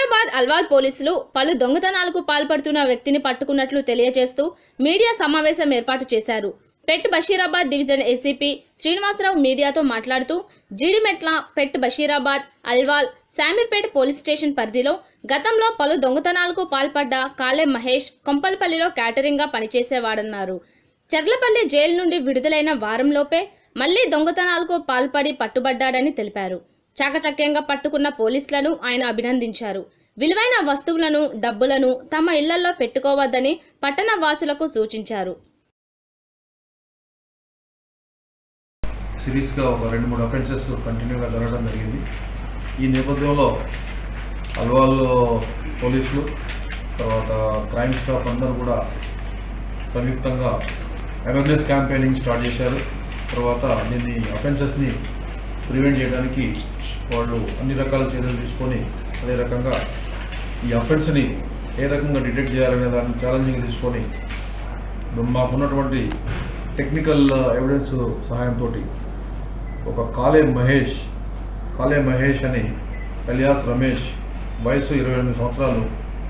బషీరాబాద్ అల్వాల్ పోలీసులు పలు దొంగతనాలకు పాల్పడుతున్న వ్యక్తిని పట్టుకున్నట్లు తెలియజేస్తూ మీడియా సమావేశం ఏర్పాటు చేశారు పెట్ బషీరాబాద్ డివిజన్ ఏసీపీ శ్రీనివాసరావు మీడియాతో మాట్లాడుతూ జీడిమెట్ల పెట్ బషీరాబాద్ అల్వాల్ శామీర్పేట పోలీస్ స్టేషన్ పరిధిలో గతంలో పలు దొంగతనాలకు పాల్పడ్డ కాలే మహేష్ కొంపల్పల్లిలో క్యాటరింగ్గా పనిచేసేవాడన్నారు చర్లపల్లి జైలు నుండి విడుదలైన వారంలోపే మళ్లీ దొంగతనాలకు పాల్పడి పట్టుబడ్డాడని తెలిపారు చాకచక్యంగా పట్టుకున్న పోలీసులను ఆయన అభినందించారు విలువైన వస్తువులను డబ్బులను తమ ఇళ్లలో పెట్టుకోవద్దని పట్టణ వాసులకు సూచించారు సిరీస్గా ఒక రెండు మూడు అఫెన్సెస్ కంటిన్యూగా జరగడం జరిగింది ఈ నేపథ్యంలో అల్వాల్ పోలీసులు తర్వాత క్రైమ్ స్టాఫ్ అందరూ కూడా సంయుక్తంగా అవేర్నెస్ క్యాంపెయినింగ్ స్టార్ట్ చేశారు తర్వాత దీన్ని అఫెన్సెస్ని ప్రివెంట్ చేయడానికి వాళ్ళు అన్ని రకాల చర్యలు తీసుకొని అదే రకంగా ఈ అఫెన్స్ని ఏ రకంగా డిటెక్ట్ చేయాలనే దాన్ని ఛాలెంజింగ్ తీసుకొని మాకున్నటువంటి టెక్నికల్ ఎవిడెన్స్ సహాయంతో ఒక కాలే మహేష్ కాలే మహేష్ అని అలియాస్ రమేష్ వయసు ఇరవై ఎనిమిది సంవత్సరాలు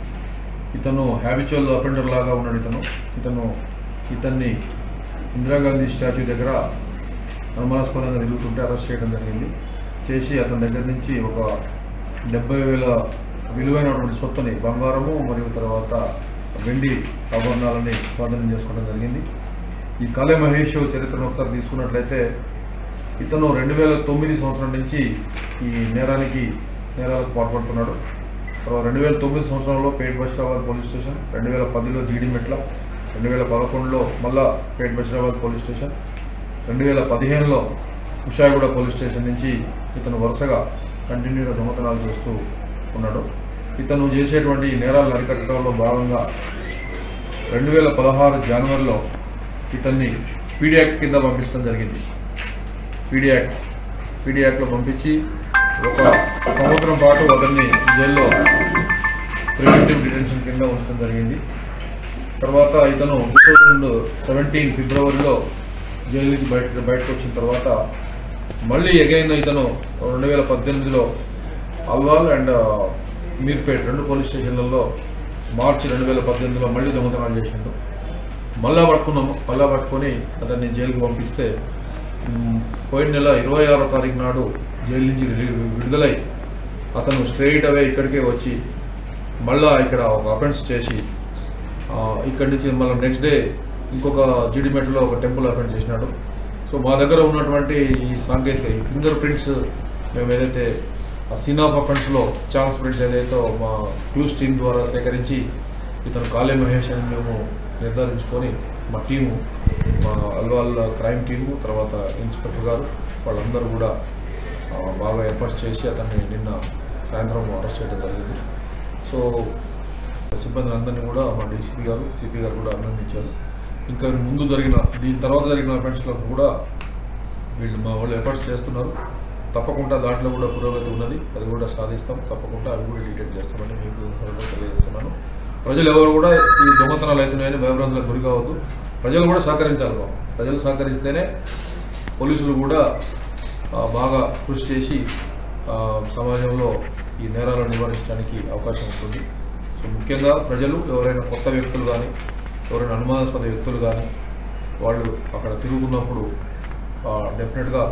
ఇతను హ్యాబిచువల్ అఫెండర్ లాగా ఉన్నాడు ఇతను ఇతను ఇతన్ని ఇందిరాగాంధీ స్టాచ్యూ దగ్గర అనుమానాస్పదంగా తిరుగుతుంటే అరెస్ట్ చేయడం జరిగింది చేసి అతని దగ్గర నుంచి ఒక డెబ్బై వేల విలువైనటువంటి సొత్తుని బంగారము మరియు తర్వాత వెండి ఆభరణాలని స్వాధీనం చేసుకోవడం జరిగింది ఈ కాలే మహేష్ చరిత్రను ఒకసారి తీసుకున్నట్లయితే ఇతను రెండు వేల తొమ్మిది సంవత్సరం నుంచి ఈ నేరానికి నేరాలకు పాల్పడుతున్నాడు తర్వాత రెండు వేల తొమ్మిది సంవత్సరంలో పేట్ బషీరాబాద్ పోలీస్ స్టేషన్ రెండు వేల పదిలో జీడిమెట్ల రెండు వేల పదకొండులో మళ్ళా పేట్ బషీరాబాద్ పోలీస్ స్టేషన్ రెండు వేల పదిహేనులో ఉషాగూడ పోలీస్ స్టేషన్ నుంచి ఇతను వరుసగా కంటిన్యూగా దొంగతనాలు చేస్తూ ఉన్నాడు ఇతను చేసేటువంటి ఈ నేరాలను అరికట్టడంలో భాగంగా రెండు వేల పదహారు జనవరిలో ఇతన్ని పీడీ యాక్ట్ కింద పంపించడం జరిగింది పీడీ యాక్ట్ పీడీ యాక్ట్లో పంపించి ఒక సంవత్సరం పాటు అతన్ని జైల్లో ప్రివెంటివ్ డిటెన్షన్ కింద ఉంచడం జరిగింది తర్వాత ఇతను టూ థౌజండ్ సెవెంటీన్ ఫిబ్రవరిలో జైలు నుంచి బయట బయటకు వచ్చిన తర్వాత మళ్ళీ ఎగైన్ ఇతను రెండు వేల పద్దెనిమిదిలో అల్వాల్ అండ్ మీర్పేట్ రెండు పోలీస్ స్టేషన్లలో మార్చి రెండు వేల పద్దెనిమిదిలో మళ్ళీ దొంగతనాలు చేసిండు మళ్ళా పట్టుకున్నాము మళ్ళా పట్టుకొని అతన్ని జైలుకి పంపిస్తే మ్, పోయిన నెల ఇరవై ఆరో తారీఖు నాడు జైలు నుంచి రిలీ- విడుదలై అతను స్ట్రైట్ అవే ఇక్కడికే వచ్చి మళ్ళా ఇక్కడ ఒక అఫెన్స్ చేసి ఆ, ఇక్కడి నుంచి మళ్ళీ నెక్స్ట్ డే ఇంకొక జీడిమెట్లో ఒక టెంపుల్ అఫెన్స్ చేసినాడు సో మా దగ్గర ఉన్నటువంటి ఈ సాంకేతిక ఈ ఫింగర్ ప్రింట్స్ మేము ఏదైతే ఆ సీన్ ఆఫ్ అఫెన్స్లో ఛాన్స్ ప్రింట్స్ ఏదైతే మా క్లూస్ టీమ్ ద్వారా సేకరించి ఇతను కాళే మహేష్ అని మేము నిర్ధారించుకొని మా టీము మా అల్వాల్ క్రైమ్ టీము తర్వాత ఇన్స్పెక్టర్ గారు వాళ్ళందరూ కూడా ఆ, బాగా ఎఫర్ట్స్ చేసి అతన్ని నిన్న సాయంత్రం అరెస్ట్ చేయడం జరిగింది సో సిబ్బంది అందరినీ కూడా మా డీసీపీ గారు సిపి గారు కూడా అభినందించారు ఇంకా ముందు జరిగిన దీని తర్వాత జరిగిన అఫెన్స్లకు కూడా వీళ్ళు మా వాళ్ళు ఎఫర్ట్స్ చేస్తున్నారు తప్పకుండా దాంట్లో కూడా పురోగతి ఉన్నది అది కూడా సాధిస్తాం తప్పకుండా అవి కూడా డిటెక్ట్ చేస్తామని మీకు సరళంగా తెలియజేస్తున్నాను ప్రజలు ఎవరు కూడా ఈ దొంగతనాలు అవుతున్నాయని భయభ్రాంతులకు గురి కావద్దు ప్రజలు కూడా సహకరించాలి బాబు ప్రజలు సహకరిస్తేనే పోలీసులు కూడా ఆ, బాగా కృషి చేసి ఆ, సమాజంలో ఈ నేరాలను నివారించడానికి అవకాశం ఉంటుంది సో ముఖ్యంగా ప్రజలు ఎవరైనా కొత్త వ్యక్తులు కానీ ఎవరైనా అనుమానాస్పద వ్యక్తులు కానీ వాళ్ళు అక్కడ తిరుగుతున్నప్పుడు డెఫినెట్గా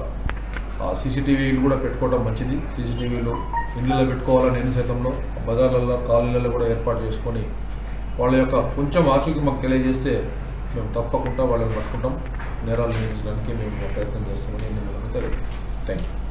సీసీటీవీలు కూడా పెట్టుకోవడం మంచిది సీసీటీవీలు ఇళ్ళలో పెట్టుకోవాలని నేను శాతంలో బజార్లలో కాలనీలలో కూడా ఏర్పాటు చేసుకొని వాళ్ళ యొక్క కొంచెం ఆచూకీ మాకు తెలియజేస్తే మేము తప్పకుండా వాళ్ళని పట్టుకుంటాం నేరాలు నియంత్రించడానికి మేము ప్రయత్నం చేస్తామని నేను తెలియజేస్తాను థ్యాంక్ యూ